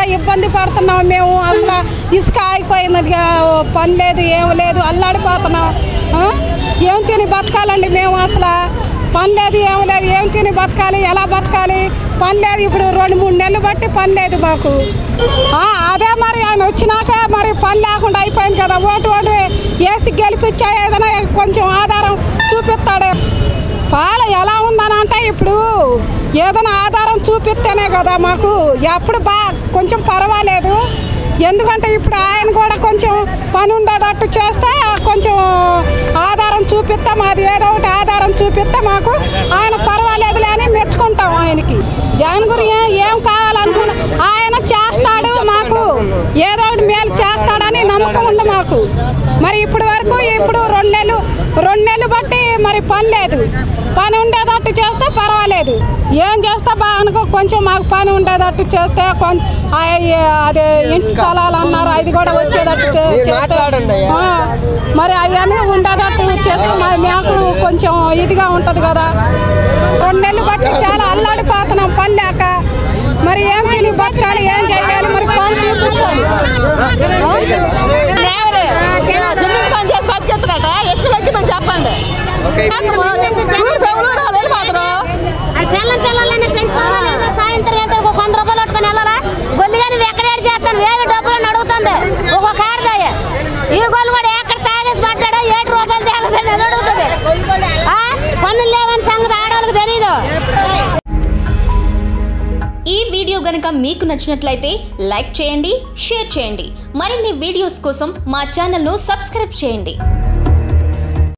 ఇబ్బంది పడుతున్నాం మేము అసలు ఇసుక ఆగిపోయింది అది, ఆ, పని లేదు ఏం లేదు అల్లాడిపోతున్నాం ఆ? ఏం తిని బతకాలండి మేము అసలు పని లేదు ఏం లేదు ఏం తిని బతకాలి ఎలా బతకాలి పని లేదు ఇప్పుడు రెండు మూడు నెలలు బట్టి పని లేదు మాకు ఆ, అదే మరి ఆయన వచ్చినాక మరి పని లేకుండా అయిపోయింది కదా ఓటు ఓటు వేసి గెలిపించా ఏదైనా కొంచెం ఆధారం చూపిస్తాడే పాల ఎలా ఉందని అంటే ఇప్పుడు ఏదైనా ఆధారం చూపిస్తేనే కదా మాకు అప్పుడు బా కొంచెం పర్వాలేదు ఎందుకంటే ఇప్పుడు ఆయన కూడా కొంచెం పని ఉండేటట్టు చేస్తే కొంచెం ఆధారం చూపిస్తే మాది ఏదో ఒకటి ఆధారం చూపిస్తే మాకు ఆయన పర్వాలేదులే అని మెచ్చుకుంటాం ఆయనకి జగన్ గురి ఏ- ఏం కావాలనుకున్నా ఆయన చేస్తాడు మాకు ఏదో ఒకటి మేలు చేస్తాడని నమ్మకం ఉంది మాకు మరి ఇప్పుడు వరకు ఇప్పుడు రెండు నెలలు రెండు నెలలు బట్టి మరి పని లేదు పని ఉండేటట్టు చేస్తే పర్వాలేదు ఏం చేస్తే బా అనుకో కొంచెం మాకు పని ఉండేటట్టు చేస్తే కొం- ఆ- అదే ఇంటి స్థలాలు అన్నారు అది కూడా వచ్చేటట్టు చే- మీరు చేస్తే మాట్లాడండి అయ్యా. ఆ, మరి అవన్నీ ఉండేటట్టు చేస్తే మరి మాకు కొంచెం ఇదిగా ఉంటుంది కదా రెండు నెలలు బట్టి చాలా అల్లాడిపోతున్నాం పని లేక మరి ఏం తిని బతకాలి ఏం చేయాలి మరి పని చూపించాలి నేవలే సిమెంట్ పని చేసి బతికెత్తుకట ఇసుక లెక్కమని చెప్పండి ఓకే. ఊరు దేవుడు వెళ్ళిపోతారు ఆ పిల్లల పిల్లలని పెంచుకోవాలి లేదా సాయంత్రం వెళ్తాడు ఒక వంద రూపాయలు పట్టుకొని వెళ్ళాలా గొల్లి కానీ ఎక్కడ ఏడు చేస్తాను వేరే డబ్బులు అడుగుతుంది ఒక కాడదాయ ఈ గొల్లు కూడా ఎక్కడ తాగేసి పడ్డాడో ఏడు రూపాయలు తేగదని అది అడుగుతుంది ఆ? పన్నులు లేవని సంగతి ఆడవాళ్ళకి తెలీదు ఈ వీడియో గనుక మీకు నచ్చినట్లయితే లైక్ చేయండి షేర్ చేయండి మరిన్ని వీడియోస్ కోసం మా ఛానల్ను సబ్స్క్రైబ్ చేయండి